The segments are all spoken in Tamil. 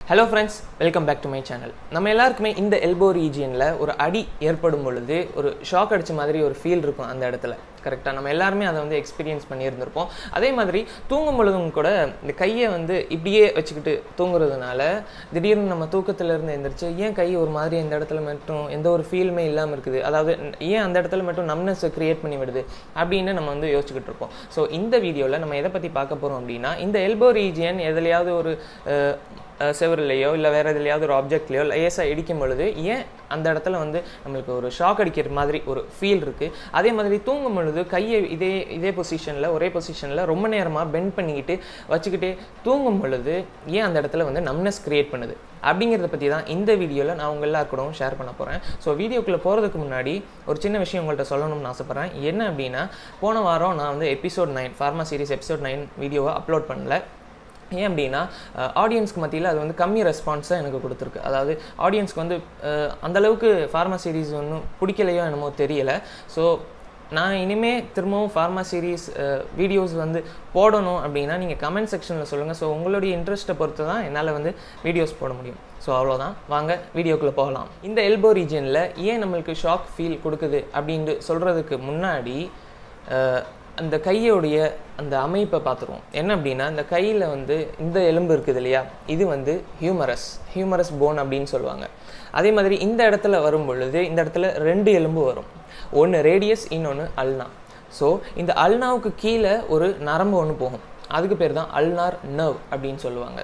hello friends welcome back to my channel நம்ம எல்லாருக்குமே இந்த எல்போ ரீஜியனில் ஒரு அடி ஏற்படும் பொழுது ஒரு ஷாக் அடிச்ச மாதிரி ஒரு ஃபீல் இருக்கும் அந்த இடத்துல கரெக்டாக நம்ம எல்லாருமே அதை வந்து எக்ஸ்பீரியன்ஸ் பண்ணியிருந்திருப்போம் அதே மாதிரி தூங்கும் பொழுதும் கூட இந்த கையை வந்து இப்படியே வச்சுக்கிட்டு தூங்குறதுனால திடீர்னு நம்ம தூக்கத்துல இருந்து எந்திரிச்சு ஏன் கை ஒரு மாதிரி இந்த இடத்துல மட்டும் எந்த ஒரு ஃபீலுமே இல்லாமல் இருக்குது அதாவது ஏன் அந்த இடத்துல மட்டும் நம்னஸ் கிரியேட் பண்ணி விடுது அப்படின்னு நம்ம வந்து யோசிச்சுக்கிட்டு இருப்போம் ஸோ இந்த வீடியோவில் நம்ம எதை பற்றி பார்க்க போகிறோம் அப்படின்னா இந்த எல்போ ரீஜியன் எதுலையாவது ஒரு அஹ், அஹ் செவருலையோ இல்லை வேறு எதுலையாவது ஒரு ஆப்ஜெக்ட்லையோ லேசாக இடிக்கும் பொழுது ஏன் அந்த இடத்துல வந்து நம்மளுக்கு ஒரு ஷாக் அடிக்கிற மாதிரி ஒரு ஃபீல் இருக்குது அதே மாதிரி தூங்கும் பொழுது கையை இதே இதே பொசிஷனில் ஒரே பொசிஷனில் ரொம்ப நேரமாக பெண்ட் பண்ணிக்கிட்டு வச்சுக்கிட்டே தூங்கும் பொழுது ஏன் அந்த இடத்துல வந்து நம்னஸ் கிரியேட் பண்ணுது அப்படிங்கிறத பற்றி தான் இந்த வீடியோவில் நான் உங்கள் எல்லாருக்கூடவும் ஷேர் பண்ண போகிறேன் ஸோ வீடியோக்குள்ளே போகிறதுக்கு முன்னாடி ஒரு சின்ன விஷயம் உங்கள்கிட்ட சொல்லணும்னு ஆசைப்பட்றேன் என்ன அப்படின்னா போன வாரம் நான் வந்து episode nine pharma series episode nine வீடியோவை அப்லோட் பண்ணல ஏன் அப்படின்னா ஆடியன்ஸ்க்கு மத்தியில் அது வந்து கம்மி ரெஸ்பான்ஸை எனக்கு கொடுத்துருக்கு அதாவது ஆடியன்ஸ்க்கு வந்து அஹ், அந்த அளவுக்கு ஃபார்மா சீரிஸ் ஒன்றும் பிடிக்கலையோ என்னமோ தெரியலை ஸோ நான் இனிமே திரும்பவும் ஃபார்மா சீரிஸ் வீடியோஸ் வந்து போடணும் அப்படின்னா நீங்கள் கமெண்ட் செக்ஷனில் சொல்லுங்கள் ஸோ உங்களுடைய இன்ட்ரெஸ்ட்டை பொறுத்து தான் என்னால் வந்து வீடியோஸ் போட முடியும் ஸோ அவ்வளோதான் வாங்க வீடியோக்குள்ளே போகலாம் இந்த எல்போ ரீஜனில் ஏன் நம்மளுக்கு ஷாக் ஃபீல் கொடுக்குது அப்படின்ட்டு சொல்கிறதுக்கு முன்னாடி அஹ், அந்த கையோடைய அந்த அமைப்பை பார்த்துருவோம் என்ன அப்படின்னா இந்த கையில் வந்து இந்த எலும்பு இருக்குது இல்லையா இது வந்து ஹியூமரஸ் ஹியூமரஸ் போன் அப்படின்னு சொல்லுவாங்க அதே மாதிரி இந்த இடத்துல வரும் பொழுது இந்த இடத்துல ரெண்டு எலும்பு வரும் ஒன்று ரேடியஸ் இன்னொன்று அல்னா ஸோ இந்த அல்னாவுக்கு கீழே ஒரு நரம்பு ஒன்று போகும் அதுக்கு பேர் தான் அல்னார் நர்வ் அப்படின்னு சொல்லுவாங்க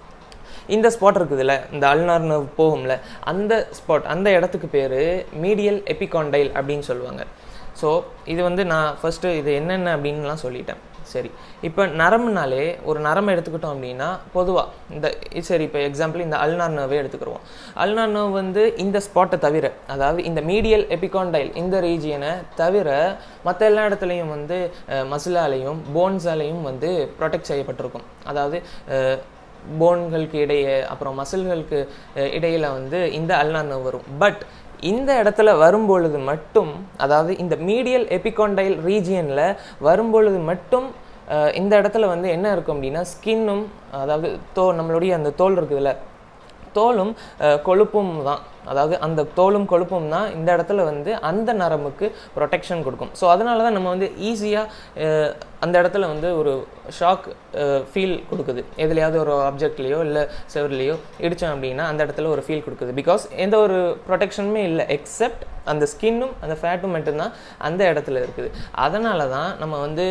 இந்த ஸ்பாட் இருக்குதுல்ல இந்த அல்னார் நர்வ் போகும்ல அந்த ஸ்பாட் அந்த இடத்துக்கு பேர் மீடியல் எபிகாண்டைல் அப்படின்னு சொல்லுவாங்க ஸோ இது வந்து நான் ஃபஸ்ட்டு இது என்னென்ன அப்படின்லாம் சொல்லிட்டேன் சரி இப்போ நரம்புனாலே ஒரு நரம்பு எடுத்துக்கிட்டோம் அப்படின்னா பொதுவாக இந்த சரி இப்போ எக்ஸாம்பிள் இந்த அல்னார் நர்வே எடுத்துக்கிடுவோம் அல்னார் நர்வ் வந்து இந்த ஸ்பாட்டை தவிர அதாவது இந்த மீடியல் எபிகாண்டைல் இந்த ரீஜியனை தவிர மற்ற எல்லா இடத்துலையும் வந்து மசிலாலையும் போன்ஸாலையும் வந்து ப்ரொடெக்ட் செய்யப்பட்டிருக்கும் அதாவது அஹ், போன்களுக்கு இடையே அப்புறம் மசில்களுக்கு அஹ், இடையில வந்து இந்த அல்னார் நர்வ் வரும் பட் இந்த இடத்துல வரும்பொழுது மட்டும் அதாவது இந்த மீடியல் எபிகாண்டைல் ரீஜியனில் வரும்பொழுது மட்டும் அஹ், இந்த இடத்துல வந்து என்ன இருக்கும் அப்படின்னா ஸ்கின்னும் அதாவது தோ நம்மளுடைய அந்த தோல் இருக்குதுல்ல தோலும் அஹ், கொழுப்பும் தான் அதாவது அந்த தோலும் கொழுப்பும் தான் இந்த இடத்துல வந்து அந்த நரம்புக்கு ப்ரொடெக்ஷன் கொடுக்கும் ஸோ அதனால தான் நம்ம வந்து ஈஸியாக அந்த இடத்துல வந்து ஒரு ஷாக் ஃபீல் கொடுக்குது எதுலையாவது ஒரு ஆப்ஜெக்ட்லேயோ இல்லை செவர்லேயோ இடித்தோம் அப்படின்னா அந்த இடத்துல ஒரு ஃபீல் கொடுக்குது பிகாஸ் எந்த ஒரு ப்ரொடெக்ஷனுமே இல்லை எக்ஸப்ட் அந்த ஸ்கின்னும் அந்த ஃபேட்டும் மட்டும்தான் அந்த இடத்துல இருக்குது அதனால தான் நம்ம வந்து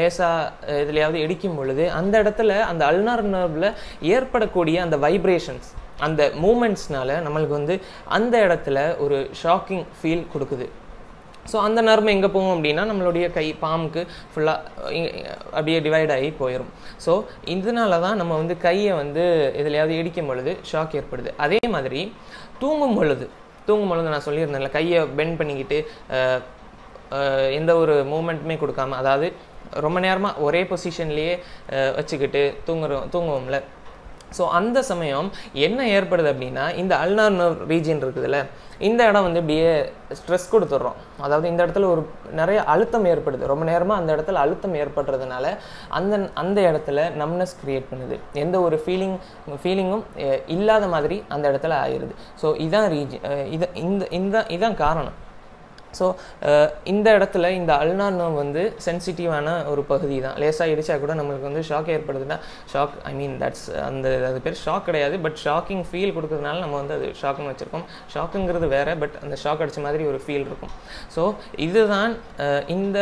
லேசாக எதுலையாவது இடிக்கும் பொழுது அந்த இடத்துல அந்த அல்னார் நர்வில் ஏற்படக்கூடிய அந்த வைப்ரேஷன்ஸ் அந்த மூமெண்ட்ஸ்னால நம்மளுக்கு வந்து அந்த இடத்துல ஒரு ஷாக்கிங் ஃபீல் கொடுக்குது ஸோ அந்த நர்மம் எங்கே போகும் அப்படின்னா நம்மளுடைய கை பாம்புக்கு ஃபுல்லாக அப்படியே டிவைட் ஆகி போயிடும் ஸோ இதனால தான் நம்ம வந்து கையை வந்து எதுலையாவது இடிக்கும் பொழுது ஷாக் ஏற்படுது அதே மாதிரி தூங்கும் பொழுது தூங்கும் பொழுது நான் சொல்லியிருந்தேன்ல கையை பெண்ட் பண்ணிக்கிட்டு அஹ், அஹ், எந்த ஒரு மூமெண்ட்டுமே கொடுக்காம அதாவது ரொம்ப நேரமாக ஒரே பொசிஷன்லேயே வச்சுக்கிட்டு தூங்குறோம் தூங்குவோம்ல ஸோ அந்த சமயம் என்ன ஏற்படுது அப்படின்னா இந்த அல்னார் நர்வ் ரீஜன் இருக்குதுல்ல இந்த இடம் வந்து இப்படியே ஸ்ட்ரெஸ் கொடுத்துட்றோம் அதாவது இந்த இடத்துல ஒரு நிறைய அழுத்தம் ஏற்படுது ரொம்ப நேரமாக அந்த இடத்துல அழுத்தம் ஏற்படுறதுனால அந்த அந்த இடத்துல நம்னஸ் கிரியேட் பண்ணுது எந்த ஒரு ஃபீலிங் ஃபீலிங்கும் இல்லாத மாதிரி அந்த இடத்துல ஆயிடுது ஸோ இதான் ரீஜ் இது இந்த இந்த இதான் காரணம் ஸோ இந்த இடத்துல இந்த அல்னார் நர்வ் வந்து சென்சிட்டிவான ஒரு பகுதி தான் லேசாக இடிச்சா கூட நம்மளுக்கு வந்து ஷாக் ஏற்படுதுன்னா ஷாக் ஐ மீன் தட்ஸ் அந்த அது பேர் ஷாக் கிடையாது பட் ஷாக்கிங் ஃபீல் கொடுக்கறதுனால நம்ம வந்து அது ஷாக்குன்னு வச்சுருக்கோம் ஷாக்குங்கிறது வேறு பட் அந்த ஷாக் அடித்த மாதிரி ஒரு ஃபீல் இருக்கும் ஸோ இதுதான் அஹ், இந்த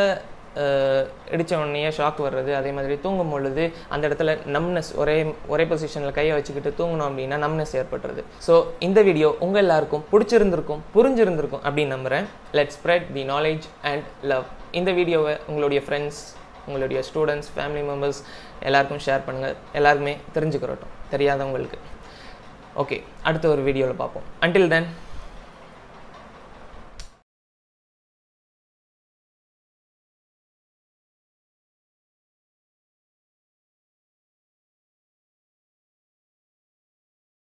இடித்த உடனே ஷாக் வர்றது அதே மாதிரி தூங்கும் பொழுது அந்த இடத்துல நம்னஸ் ஒரே ஒரே பொசிஷனில் கையை வச்சுக்கிட்டு தூங்கணும் அப்படின்னா நம்னஸ் ஏற்படுறது ஸோ இந்த வீடியோ உங்கள் எல்லாருக்கும் பிடிச்சிருந்திருக்கும் புரிஞ்சிருந்திருக்கும் அப்படின்னு நம்புகிறேன் let spread the knowledge and love இந்த வீடியோவை உங்களுடைய ஃப்ரெண்ட்ஸ் உங்களுடைய ஸ்டூடெண்ட்ஸ் ஃபேமிலி மெம்பர்ஸ் எல்லாருக்கும் ஷேர் பண்ணுங்கள் எல்லாருக்குமே தெரிஞ்சுக்கிறட்டும் தெரியாதவங்களுக்கு ஓகே அடுத்த ஒரு வீடியோவில் பார்ப்போம் அன்டில் தென்